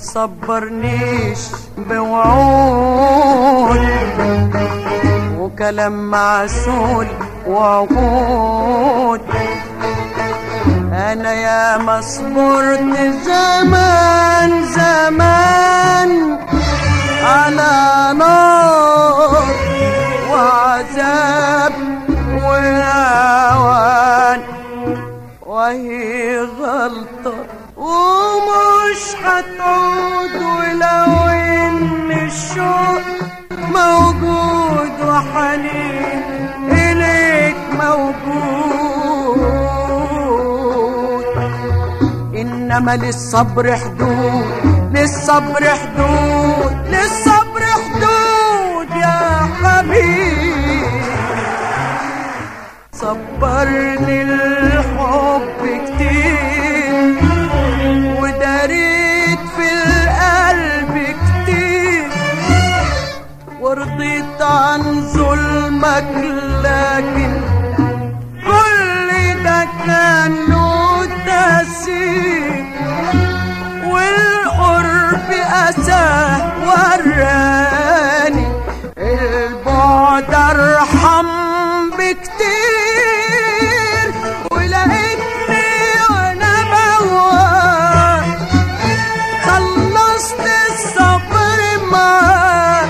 تصبرنيش بوعود وكلام معسول وعقود انا يا ما صبرت زمان زمان على نار وعذاب وهوان وهي غلطة ومش هتعود ولو ان الشوق موجود وحنين إليك موجود إنما للصبر حدود للصبر حدود للصبر حدود يا حبيبي صبرني الحب كتير وداريت في القلب كتير ورضيت عن ظلمك لكن كل ده كان له تأثير والقرب أساه وراني البعد أرحم بكتير ولقيتني وأنا بواب خلصت الصبر معاك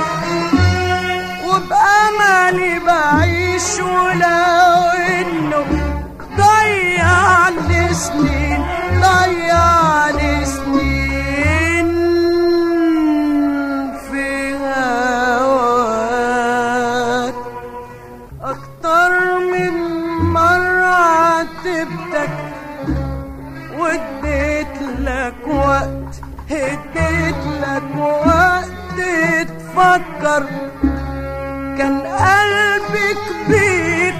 وبأملي بعيش ولو إنه ضيع لي سنين ضيع لي سنين في هواك أكتر من مرة عاتبتك واديت لك وقت اديت لك وقت تفكر كان قلبي كبير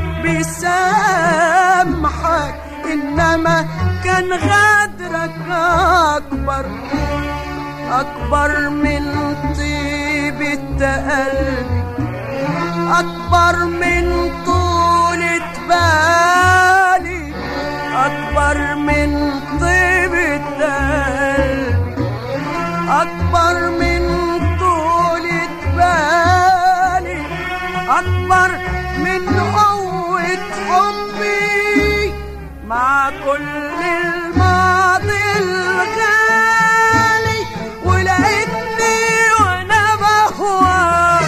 بيسامحك انما كان غدرك اكبر اكبر من طيبة قلبي اكبر من طولة بالي اكبر من طيبة قلبي اكبر من طولة بالي اكبر من قوة حبي مع كل الماضي الغالي ولقيتني وانا بهواك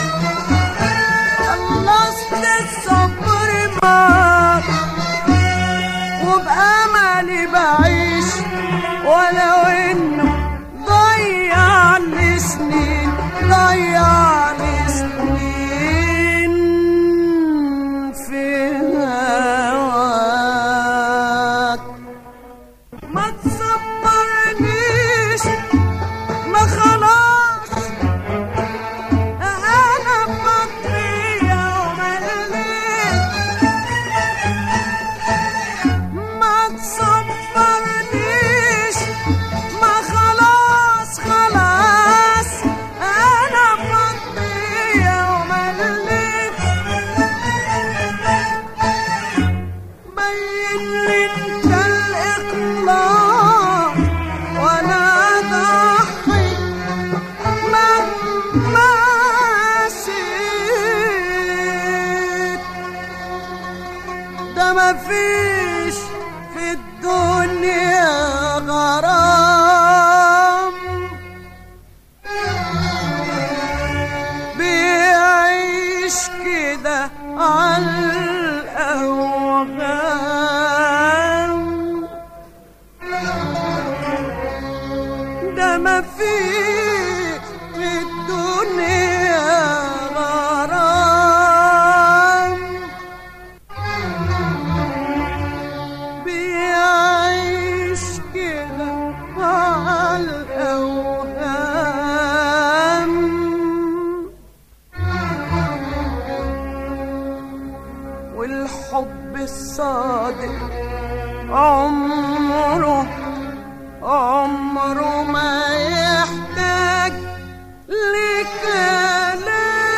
خلصت الصبر معاك وبأملي بعيش ولو انه ضيع لي سنين ضيع لي سنين في هواك ما تصبرنيش ما خلاص انا بطرية ومليت ما تصبرنيش ما خلاص خلاص انا بطرية ومليت بين لي انت الاقلاع وانا ضحي مهما سيت ده مفيش في الدنيا غرام بيعيش كده عالأوهام ده مفيش في الدنيا غرام بيعيش كده عالأوهام والحب الصادق عمره عمره ما يحتاج لكلام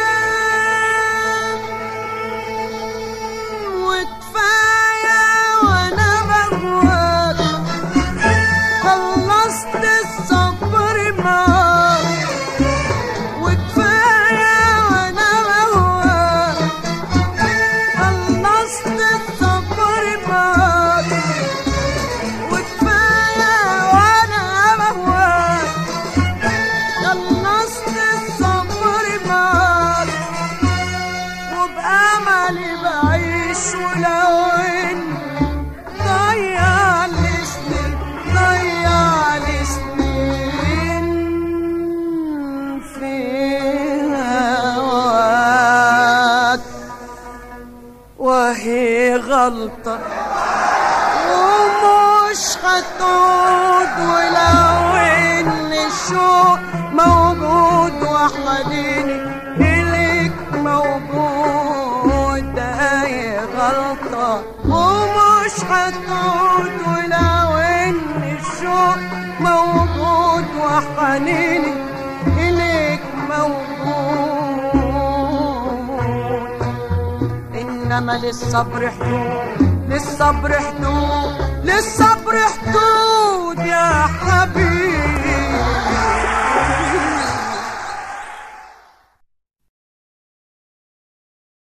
وكفاية وانا بهواك خلصت الصبر معاك حالي بعيش ولو ان ضيع لي سنين ضيع لي سنين في هواك وهي غلطة ومش هتعود ولو ان الشوق موجود وحنيني اليك موجود هي غلطة ومش هتعود ولو ان الشوق موجود وحنيني اليك موجود انما للصبر حدود للصبر حدود للصبر حدود